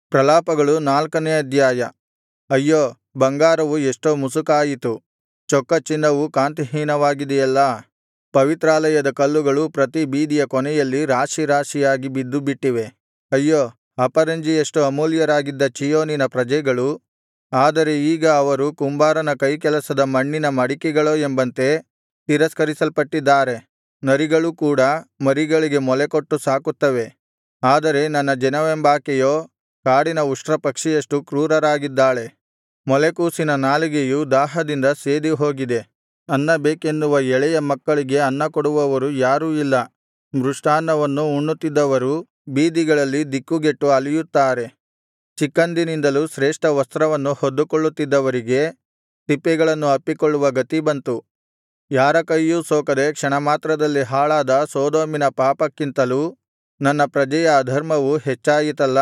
ಪ್ರಲಾಪಗಳು ನಾಲ್ಕನೇ ಅಧ್ಯಾಯ ಅಯ್ಯೋ ಬಂಗಾರವು ಎಷ್ಟೋ ಮುಸುಕಾಯಿತು ಚೊಕ್ಕ ಚಿನ್ನವು ಕಾಂತಿಹೀನವಾಗಿದೆಯಲ್ಲಾ ಪವಿತ್ರಾಲಯದ ಕಲ್ಲುಗಳು ಪ್ರತಿ ಬೀದಿಯ ಕೊನೆಯಲ್ಲಿ ರಾಶಿ ರಾಶಿಯಾಗಿ ಬಿದ್ದುಬಿಟ್ಟಿವೆ ಅಯ್ಯೋ ಅಪರಂಜಿಯಷ್ಟು ಅಮೂಲ್ಯರಾಗಿದ್ದ ಚೀಯೋನಿನ ಪ್ರಜೆಗಳು ಆದರೆ ಈಗ ಅವರು ಕುಂಬಾರನ ಕೈಕೆಲಸದ ಮಣ್ಣಿನ ಮಡಿಕೆಗಳೋ ಎಂಬಂತೆ ತಿರಸ್ಕರಿಸಲ್ಪಟ್ಟಿದ್ದಾರೆ ನರಿಗಳು ಕೂಡ ಮರಿಗಳಿಗೆ ಮೊಲೆಕೊಟ್ಟು ಸಾಕುತ್ತವೆ ಆದರೆ ನನ್ನ ಜನವೆಂಬಾಕೆಯೋ ಕಾಡಿನ ಉಷ್ಟ್ರಪಕ್ಷಿಯಷ್ಟು ಕ್ರೂರರಾಗಿದ್ದಾಳೆ ಮೊಲೆಕೂಸಿನ ನಾಲಿಗೆಯು ದಾಹದಿಂದ ಸೇದಿಹೋಗಿದೆ ಅನ್ನ ಬೇಕೆನ್ನುವ ಎಳೆಯ ಮಕ್ಕಳಿಗೆ ಅನ್ನಕೊಡುವವರು ಯಾರೂ ಇಲ್ಲ ಮೃಷ್ಟಾನ್ನವನ್ನು ಉಣ್ಣುತ್ತಿದ್ದವರು ಬೀದಿಗಳಲ್ಲಿ ದಿಕ್ಕುಗೆಟ್ಟು ಅಲೆಯುತ್ತಾರೆ ಚಿಕ್ಕಂದಿನಿಂದಲೂ ಶ್ರೇಷ್ಠ ವಸ್ತ್ರವನ್ನು ಹೊದ್ದುಕೊಳ್ಳುತ್ತಿದ್ದವರಿಗೆ ತಿಪ್ಪೆಗಳನ್ನು ಅಪ್ಪಿಕೊಳ್ಳುವ ಗತಿ ಬಂತು ಯಾರ ಕೈಯೂ ಸೋಕದೆ ಕ್ಷಣಮಾತ್ರದಲ್ಲಿ ಹಾಳಾದ ಸೊದೋಮಿನ ಪಾಪಕ್ಕಿಂತಲೂ ನನ್ನ ಪ್ರಜೆಯ ಅಧರ್ಮವು ಹೆಚ್ಚಾಯಿತಲ್ಲಾ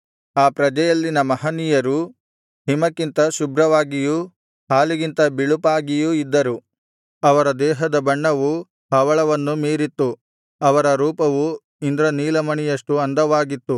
ಆ ಪ್ರಜೆಯಲ್ಲಿನ ಮಹನೀಯರು ಹಿಮಕ್ಕಿಂತ ಶುಭ್ರವಾಗಿಯೂ ಹಾಲಿಗಿಂತ ಬಿಳುಪಾಗಿಯೂ ಇದ್ದರು ಅವರ ದೇಹದ ಬಣ್ಣವು ಹವಳವನ್ನು ಮೀರಿತ್ತು ಅವರ ರೂಪವು ಇಂದ್ರನೀಲಮಣಿಯಷ್ಟು ಅಂದವಾಗಿತ್ತು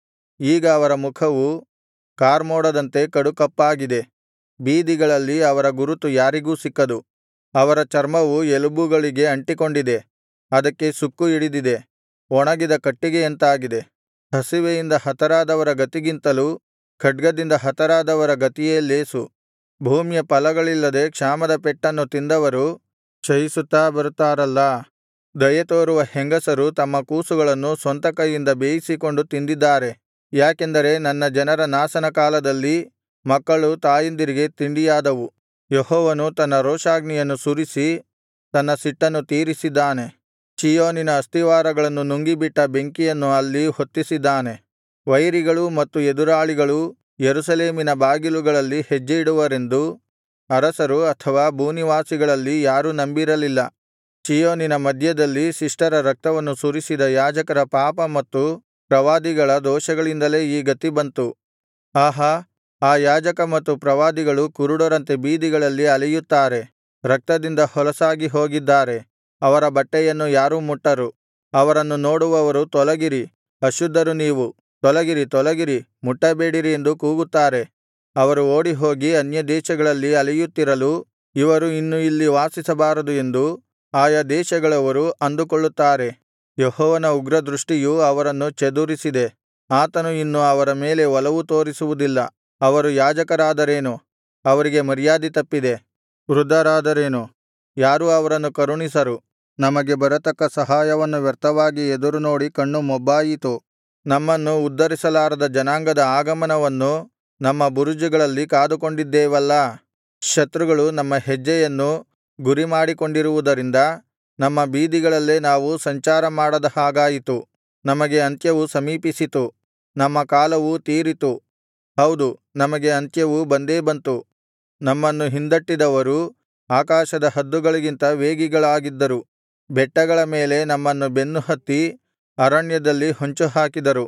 ಈಗ ಅವರ ಮುಖವು ಕಾರ್ಮೋಡದಂತೆ ಕಡುಕಪ್ಪಾಗಿದೆ ಬೀದಿಗಳಲ್ಲಿ ಅವರ ಗುರುತು ಯಾರಿಗೂ ಸಿಕ್ಕದು ಅವರ ಚರ್ಮವು ಎಲುಬುಗಳಿಗೆ ಅಂಟಿಕೊಂಡಿದೆ ಅದಕ್ಕೆ ಸುಕ್ಕು ಹಿಡಿದಿದೆ ಒಣಗಿದ ಕಟ್ಟಿಗೆಯಂತಾಗಿದೆ ಹಸಿವೆಯಿಂದ ಹತರಾದವರ ಗತಿಗಿಂತಲೂ ಖಡ್ಗದಿಂದ ಹತರಾದವರ ಗತಿಯೇ ಲೇಸು ಭೂಮಿಯ ಫಲಗಳಿಲ್ಲದೆ ಕ್ಷಾಮದ ಪೆಟ್ಟನ್ನು ತಿಂದವರು ಕ್ಷಯಿಸುತ್ತಾ ಬರುತ್ತಾರಲ್ಲಾ ದಯೆತೋರುವ ಹೆಂಗಸರು ತಮ್ಮ ಕೂಸುಗಳನ್ನು ಸ್ವಂತ ಕೈಯಿಂದ ಬೇಯಿಸಿಕೊಂಡು ತಿಂದಿದ್ದಾರೆ ಯಾಕೆಂದರೆ ನನ್ನ ಜನರ ನಾಶನ ಕಾಲದಲ್ಲಿ ಮಕ್ಕಳು ತಾಯಂದಿರಿಗೆ ತಿಂಡಿಯಾದವು ಯೆಹೋವನು ತನ್ನ ರೋಷಾಗ್ನಿಯನ್ನು ಸುರಿಸಿ ತನ್ನ ಸಿಟ್ಟನ್ನು ತೀರಿಸಿದ್ದಾನೆ ಚೀಯೋನಿನ ಅಸ್ತಿವಾರಗಳನ್ನು ನುಂಗಿಬಿಟ್ಟ ಬೆಂಕಿಯನ್ನು ಅಲ್ಲಿ ಹೊತ್ತಿಸಿದ್ದಾನೆ ವೈರಿಗಳೂ ಮತ್ತು ಎದುರಾಳಿಗಳೂ ಯೆರೂಸಲೇಮಿನ ಬಾಗಿಲುಗಳಲ್ಲಿ ಹೆಜ್ಜೆಯಿಡುವರೆಂದು ಅರಸರು ಅಥವಾ ಭೂನಿವಾಸಿಗಳಲ್ಲಿ ಯಾರೂ ನಂಬಿರಲಿಲ್ಲ ಚೀಯೋನಿನ ಮಧ್ಯದಲ್ಲಿ ಶಿಷ್ಟರ ರಕ್ತವನ್ನು ಸುರಿಸಿದ ಯಾಜಕರ ಪಾಪ ಮತ್ತು ಪ್ರವಾದಿಗಳ ದೋಷಗಳಿಂದಲೇ ಈ ಗತಿ ಬಂತು ಆಹಾ ಆ ಯಾಜಕ ಮತ್ತು ಪ್ರವಾದಿಗಳು ಕುರುಡರಂತೆ ಬೀದಿಗಳಲ್ಲಿ ಅಲೆಯುತ್ತಾರೆ ರಕ್ತದಿಂದ ಹೊಲಸಾಗಿ ಹೋಗಿದ್ದಾರೆ ಅವರ ಬಟ್ಟೆಯನ್ನು ಯಾರೂ ಮುಟ್ಟರು ಅವರನ್ನು ನೋಡುವವರು ತೊಲಗಿರಿ ಅಶುದ್ಧರು ನೀವು ತೊಲಗಿರಿ ತೊಲಗಿರಿ ಮುಟ್ಟಬೇಡಿರಿ ಎಂದು ಕೂಗುತ್ತಾರೆ ಅವರು ಓಡಿಹೋಗಿ ಅನ್ಯದೇಶಗಳಲ್ಲಿ ಅಲೆಯುತ್ತಿರಲು ಇವರು ಇನ್ನು ಇಲ್ಲಿ ವಾಸಿಸಬಾರದು ಎಂದು ಆಯಾ ದೇಶಗಳವರು ಅಂದುಕೊಳ್ಳುತ್ತಾರೆ ಯೆಹೋವನ ಉಗ್ರದೃಷ್ಟಿಯು ಅವರನ್ನು ಚದುರಿಸಿದೆ ಆತನು ಇನ್ನು ಅವರ ಮೇಲೆ ಒಲವು ತೋರಿಸುವುದಿಲ್ಲ ಅವರು ಯಾಜಕರಾದರೇನು ಅವರಿಗೆ ಮರ್ಯಾದೆ ತಪ್ಪಿದೆ ವೃದ್ಧರಾದರೇನು ಯಾರೂ ಅವರನ್ನು ಕರುಣಿಸರು ನಮಗೆ ಬರತಕ್ಕ ಸಹಾಯವನ್ನು ವ್ಯರ್ಥವಾಗಿ ಎದುರುನೋಡಿ ಕಣ್ಣು ಮೊಬ್ಬಾಯಿತು ನಮ್ಮನ್ನು ಉದ್ಧರಿಸಲಾರದ ಜನಾಂಗದ ಆಗಮನವನ್ನು ನಮ್ಮ ಬುರುಜುಗಳಲ್ಲಿ ಕಾದುಕೊಂಡಿದ್ದೇವಲ್ಲಾ ಶತ್ರುಗಳು ನಮ್ಮ ಹೆಜ್ಜೆಯನ್ನು ಗುರಿಮಾಡಿಕೊಂಡಿರುವುದರಿಂದ ನಮ್ಮ ಬೀದಿಗಳಲ್ಲೇ ನಾವು ಸಂಚಾರ ಮಾಡದ ಹಾಗಾಯಿತು ನಮಗೆ ಅಂತ್ಯವು ಸಮೀಪಿಸಿತು ನಮ್ಮ ಕಾಲವು ತೀರಿತು ಹೌದು ನಮಗೆ ಅಂತ್ಯವು ಬಂದೇ ಬಂತು ನಮ್ಮನ್ನು ಹಿಂದಟ್ಟಿದವರು ಆಕಾಶದ ಹದ್ದುಗಳಿಗಿಂತ ವೇಗಿಗಳಾಗಿದ್ದರು ಬೆಟ್ಟಗಳ ಮೇಲೆ ನಮ್ಮನ್ನು ಬೆನ್ನುಹತ್ತಿ ಅರಣ್ಯದಲ್ಲಿ ಹೊಂಚುಹಾಕಿದರು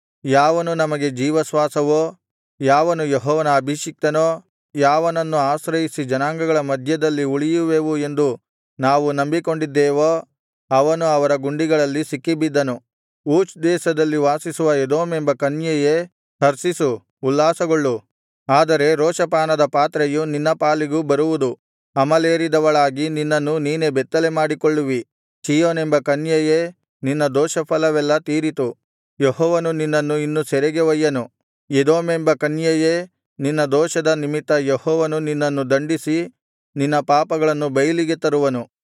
ಯಾವನು ನಮಗೆ ಜೀವಶ್ವಾಸವೋ ಯಾವನು ಯೆಹೋವನ ಅಭಿಷಿಕ್ತನೋ ಯಾವನನ್ನು ಆಶ್ರಯಿಸಿ ಜನಾಂಗಗಳ ಮಧ್ಯದಲ್ಲಿ ಉಳಿಯುವೆವು ಎಂದು ನಾವು ನಂಬಿಕೊಂಡಿದ್ದೇವೋ ಅವನು ಅವರ ಗುಂಡಿಗಳಲ್ಲಿ ಸಿಕ್ಕಿಬಿದ್ದನು ಊಚ್ ದೇಶದಲ್ಲಿ ವಾಸಿಸುವ ಎದೋಮೆಂಬ ಕನ್ಯೆಯೇ ಹರ್ಷಿಸು ಉಲ್ಲಾಸಗೊಳ್ಳು ಆದರೆ ರೋಷಪಾನದ ಪಾತ್ರೆಯು ನಿನ್ನ ಪಾಲಿಗೂ ಬರುವುದು ಅಮಲೇರಿದವಳಾಗಿ ನಿನ್ನನ್ನು ನೀನೇ ಬೆತ್ತಲೆ ಮಾಡಿಕೊಳ್ಳುವಿ ಚೀಯೋನೆಂಬ ಕನ್ಯೆಯೇ ನಿನ್ನ ದೋಷಫಲವೆಲ್ಲಾ ತೀರಿತು ಯೆಹೋವನು ನಿನ್ನನ್ನು ಇನ್ನು ಸೆರೆಗೆ ಒಯ್ಯನು ಎದೋಮೆಂಬ ಕನ್ಯೆಯೇ ನಿನ್ನ ದೋಷದ ನಿಮಿತ್ತ ಯೆಹೋವನು ನಿನ್ನನ್ನು ದಂಡಿಸಿ ನಿನ್ನ ಪಾಪಗಳನ್ನು ಬೈಲಿಗೆ ತರುವನು